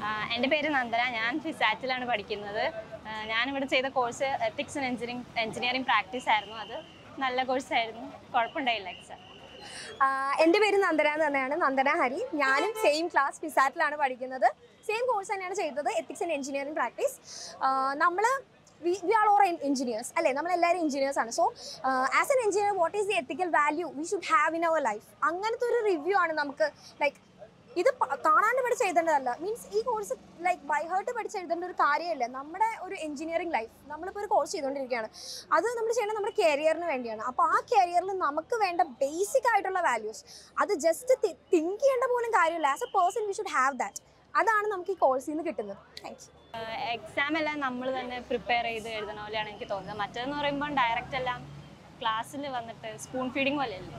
എൻ്റെ പേര് നന്ദന ഞാൻ ഫിസാറ്റിലാണ് പഠിക്കുന്നത് ആ, ഞാനിവിടെ ചെയ്ത course ethics and engineering engineering practice ആയിരുന്നു അത് നല്ല കോഴ്സായിരുന്നു കുഴപ്പമുണ്ടായില്ല എക്സാം ആഹ് എൻ്റെ പേര് നന്ദന എന്ന് തന്നെയാണ് നന്ദന ഹരി ഞാനും സെയിം ക്ലാസ് ഫിസാറ്റിലാണ് പഠിക്കുന്നത് സെയിം കോഴ്സ് തന്നെയാണ് ചെയ്തത് എത്തിക്സ് ആൻഡ് എഞ്ചിനീയറിംഗ് പ്രാക്ടീസ് നമ്മൾ we we are or engineers അല്ലേ നമ്മളെല്ലാവരും എഞ്ചിനീയേഴ്സ് ആണ് so as an engineer what is the ethical value we should have in our life അങ്ങനത്തെ ഒരു റിവ്യൂ ആണ് നമുക്ക് ലൈക്ക് ഇത് പ- കാണാണ്ട് പഠിച്ച് എഴുതേണ്ടതല്ല മീൻസ് ഈ കോഴ്സ് ലൈക്ക് ബൈ ഹേർട്ട് പഠിച്ച് എഴുതേണ്ട ഒരു കാര്യമല്ല നമ്മുടെ ഒരു എഞ്ചിനീയറിംഗ് ലൈഫ് നമ്മളിപ്പോൾ ഒരു കോഴ്സ് ചെയ്തുകൊണ്ടിരിക്കുകയാണ് അത് നമ്മൾ ചെയ്യുന്നത് നമ്മുടെ കരിയറിന് വേണ്ടിയാണ് അപ്പോൾ ആ കരിയറിൽ നമുക്ക് വേണ്ട ബേസിക് ആയിട്ടുള്ള വാല്യൂസ് അത് ജസ്റ്റ് തിങ്ക് ചെയ്യേണ്ട പോലും കാര്യമില്ല as a person we should have that അതാണ് നമുക്ക് ഈ കോഴ്സിൽ നിന്ന് കിട്ടുന്നത് താങ്ക് യു എക്സാം എല്ലാം നമ്മൾ തന്നെ പ്രിപ്പയർ ചെയ്ത് എഴുതണ പോലെയാണ് എനിക്ക് തോന്നുന്നത് മറ്റേതെന്ന് പറയുമ്പോൾ ഡയറക്റ്റ് എല്ലാം ക്ലാസ്സിൽ വന്നിട്ട് സ്പൂൺ ഫീഡിങ് പോലെയല്ലേ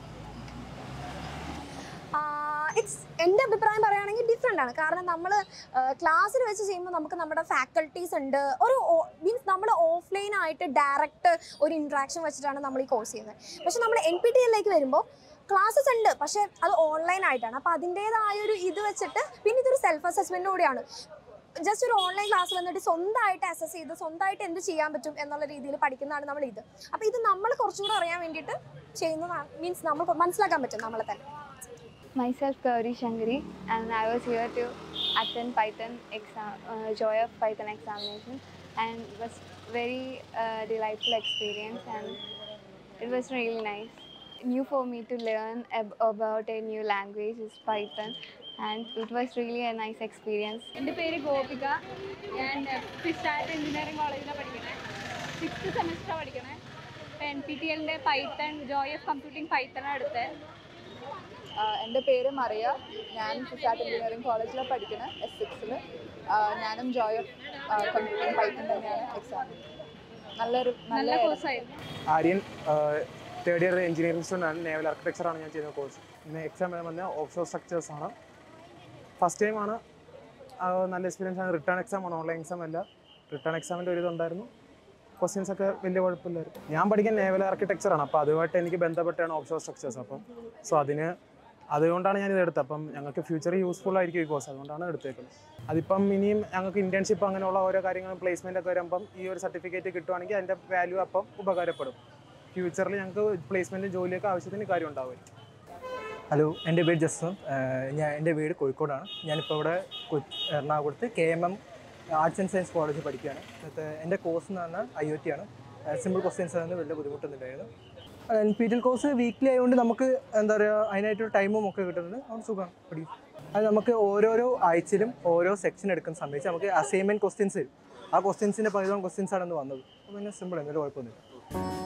ഇറ്റ്സ് എൻ്റെ അഭിപ്രായം പറയുകയാണെങ്കിൽ ഡിഫറെൻ്റ് ആണ് കാരണം നമ്മൾ ക്ലാസ്സിൽ വെച്ച് ചെയ്യുമ്പോൾ നമുക്ക് നമ്മുടെ ഫാക്കൽറ്റീസ് ഉണ്ട് ഒരു മീൻസ് നമ്മൾ ഓഫ്ലൈൻ ആയിട്ട് ഡയറക്റ്റ് ഒരു ഇൻട്രാക്ഷൻ വെച്ചിട്ടാണ് നമ്മൾ ഈ കോഴ്സ് ചെയ്യുന്നത് പക്ഷെ നമ്മൾ എൻ പി ടി എല്ലിലേക്ക് വരുമ്പോൾ ക്ലാസ്സസ് ഉണ്ട് പക്ഷേ അത് ഓൺലൈൻ ആയിട്ടാണ് അപ്പോൾ അതിൻ്റേതായ ഒരു ഇത് വെച്ചിട്ട് പിന്നെ ഇതൊരു സെൽഫ് അസസ്മെൻറ്റ് കൂടിയാണ് ജസ്റ്റ് ഒരു ഓൺലൈൻ ക്ലാസ് വന്നിട്ട് സ്വന്തമായിട്ട് അസസ് ചെയ്ത് സ്വന്തമായിട്ട് എന്ത് ചെയ്യാൻ പറ്റും എന്നുള്ള രീതിയിൽ പഠിക്കുന്നതാണ് നമ്മൾ ഇത് അപ്പോൾ ഇത് നമ്മൾ കുറച്ചുകൂടെ അറിയാൻ വേണ്ടിയിട്ട് ചെയ്യുന്നതാണ് മീൻസ് നമുക്ക് മനസ്സിലാക്കാൻ പറ്റും നമ്മളെ തന്നെ Myself Gauri Shankari and I was here to attend Python exam, uh, Joy of Python examination and it was very uh, delightful experience and it was really nice. New for me to learn ab- about a new language is Python and it was really a nice experience. എൻ്റെ പേര് ഗോപിക ഞാൻ ഫിഷാറ്റ് engineering കോളേജിലാണ് പഠിക്കണേ sixth semester പഠിക്കണേ N P T എല്ലിൻ്റെ Python joy of computing പൈത്തണാണ് എടുത്തത് എൻ്റെ പേര് മറിയ ഞാൻ ഫിഷാറ്റ് എഞ്ചിനീയറിംഗ് കോളേജിലാണ് പഠിക്കുന്നത് എസ് സിക്സിൽ ഞാനും ജോയ് ഓഫ് കമ്പ്യൂട്ടിംഗ് പൈത്തൺ തന്നെയാണ് എക്സാം നല്ലൊരു നല്ല നല്ല കോഴ്സായിരുന്നു Aryan third year engineering student ആണ് നേവൽ ആർക്കിടെക്ചറാണ് ഞാൻ ചെയ്യുന്ന കോഴ്സ് ഇന്ന് എക്സാം എഴുതാൻ വന്ന ഓഫ്ഷോർ സ്ട്രക്ചേഴ്സ് ആണ് ഫസ്റ്റ് ടൈമാണ് നല്ല എക്സ്പീരിയൻസ് ആണ് റിട്ടേൺ എക്സാം ആണ് ഓൺലൈൻ എക്സാം അല്ല റിട്ടേൺ എക്സാമിൻ്റെ ഒരു ഇതുണ്ടായിരുന്നു ക്വസ്റ്റ്യൻസ് ഒക്കെ വലിയ കുഴപ്പമില്ലായിരുന്നു ഞാൻ പഠിക്കാൻ നേവൽ ആർക്കിടെക്ചറാണ് അപ്പോൾ അതുമായിട്ട് എനിക്ക് ബന്ധപ്പെട്ടാണ് ഓഫ്ഷോർ സ്ട്രക്ചേഴ്സ് അപ്പം സോ അതിന് അതുകൊണ്ടാണ് ഞാൻ ഇത് എടുത്തത് അപ്പം ഞങ്ങൾക്ക് ഫ്യൂച്ചറിൽ യൂസ്ഫുൾ ആയിരിക്കും ഈ കോഴ്സ് അതുകൊണ്ടാണ് എടുത്തേക്കുന്നത് അതിപ്പം ഇനിയും ഞങ്ങൾക്ക് ഇന്റേൺഷിപ്പ് അങ്ങനെയുള്ള ഓരോ കാര്യങ്ങളും പ്ലേസ്മെൻ്റ് ഒക്കെ വരുമ്പം ഈ ഒരു സർട്ടിഫിക്കറ്റ് കിട്ടുവാണെങ്കിൽ അതിൻ്റെ വാല്യൂ അപ്പം ഉപകാരപ്പെടും ഫ്യൂച്ചറിൽ ഞങ്ങൾക്ക് പ്ലേസ്മെൻറ്റും ജോലിയൊക്കെ ആവശ്യത്തിന് കാര്യം ഉണ്ടാവും ഹലോ എൻ്റെ പേര് ജസ്വന്ത് ഞാൻ എൻ്റെ വീട് കോഴിക്കോടാണ് ഞാനിപ്പോൾ ഇവിടെ കൊ- എറണാകുളത്ത് K M M arts and science കോളേജിൽ പഠിക്കുകയാണ് എന്നിട്ട് എൻ്റെ കോഴ്സ് എന്ന് പറഞ്ഞാൽ ഐ ഒ ടി ആണ് സിമ്പിൾ ക്വസ്റ്റ്യൻസ് ആണ് വലിയ ബുദ്ധിമുട്ടൊന്നുമില്ലായിരുന്നു N P T course weekly ആയതുകൊണ്ട് നമുക്ക് എന്താ പറയുക അതിനായിട്ടൊരു ടൈമും ഒക്കെ കിട്ടുന്നുണ്ട് അതുകൊണ്ട് സുഖമാണ് പഠിക്കും അത് നമുക്ക് ഓരോരോ ആഴ്ചയിലും ഓരോ സെക്ഷൻ എടുക്കുന്ന സമയത്ത് നമുക്ക് അസൈൻമെൻറ്റ് ക്വസ്റ്റ്യൻസ് വരും ആ ക്വസ്റ്റ്യൻസിൻ്റെ പതിനോളം ക്വസ്റ്റ്യൻസ് ആണ് ഇന്ന് വന്നത് അപ്പോൾ പിന്നെ സിമ്പിൾ എന്തെങ്കിലും കുഴപ്പമൊന്നുമില്ല